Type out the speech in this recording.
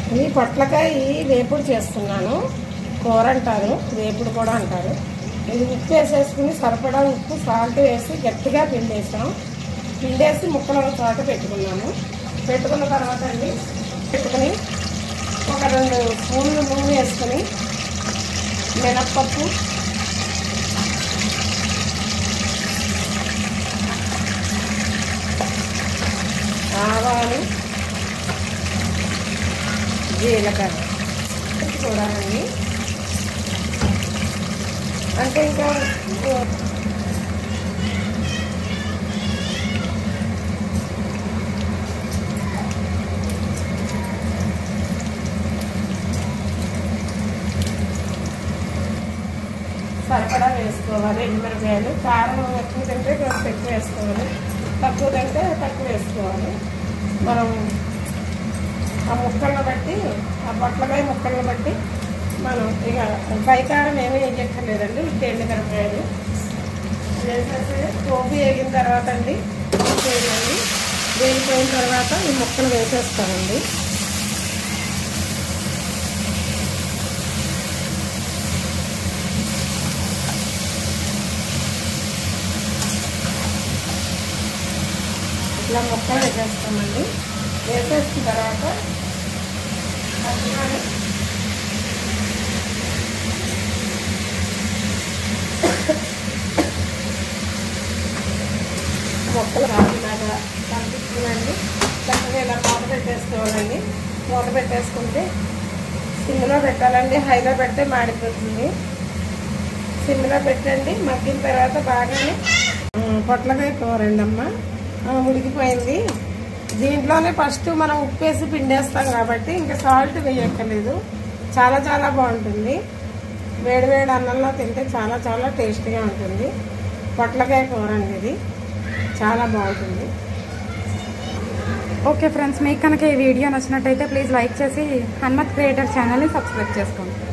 ఈ పొట్లకాయ వేపుడు చేస్తున్నాను కూర అంటారు వేపుడు కూడా అంటారు ఇది ఉప్పు వేసేసుకుని సరిపడా ఉప్పు సాల్ట్ వేసి గట్టిగా పిండేసాం పిండేసి ముక్కలు ఒక చోట పెట్టుకున్నాము పెట్టుకున్న తర్వాత అండి పెట్టుకుని ఒక రెండు స్పూన్లు నూనె వేసుకొని మినప్పప్పు ఆవాలు జీలకర్ర చూడాలండి అంటే ఇంకా సరిపడా వేసుకోవాలి ఎండుమిరపకాయలు కారం ఎక్కువ తింటే కొంచెం ఎక్కువ వేసుకోవాలి తక్కువ తింటే తక్కువ వేసుకోవాలి మనం ఆ ముక్కలను బట్టి ఆ పొట్లకాయ ముక్కలను బట్టి మనం ఇక పైకారం ఏమీ వేయక్కర్లేదండి ఈ ఎండుమిరపకాయలు వేసేసి పోపు వేగిన తర్వాత అండి వేయండి వేగిపోయిన తర్వాత ఈ ముక్కలు వేసేస్తామండి ఇట్లా ముక్కలు వేసేస్తామండి వేసేసిన తర్వాత పచ్చిమిరపకాయలు మొక్కలు రాజులాగా కనిపిస్తుందండి చక్కగా ఇలా మూత పెట్టేసుకోవాలండి మూత పెట్టేసుకుంటే సిమ్లో పెట్టాలండి హైలో పెడితే మాడిపోతుంది సిమ్లో పెట్టండి మగ్గిన తర్వాత బాగానే ఉమ్, పొట్లకాయ కూర అండి అమ్మ ఆ, ఉడికిపోయింది దీంట్లోనే ఫస్ట్ మనం ఉప్పు వేసి పిండేస్తాం కాబట్టి ఇంకా సాల్ట్ వేయక్కర్లేదు చాలా చాలా బాగుంటుంది వేడి వేడి అన్నంలో తింటే చాలా చాలా టేస్టీగా ఉంటుంది పొట్లకాయ కూర అండి ఇది చాలా బాగుంటుంది ఓకే ఫ్రెండ్స్ మీకు కనుక ఈ వీడియో నచ్చినట్టయితే ప్లీజ్ లైక్ చేసి హనుమత్ క్రియేటర్ ఛానల్ని సబ్స్క్రైబ్ చేసుకోండి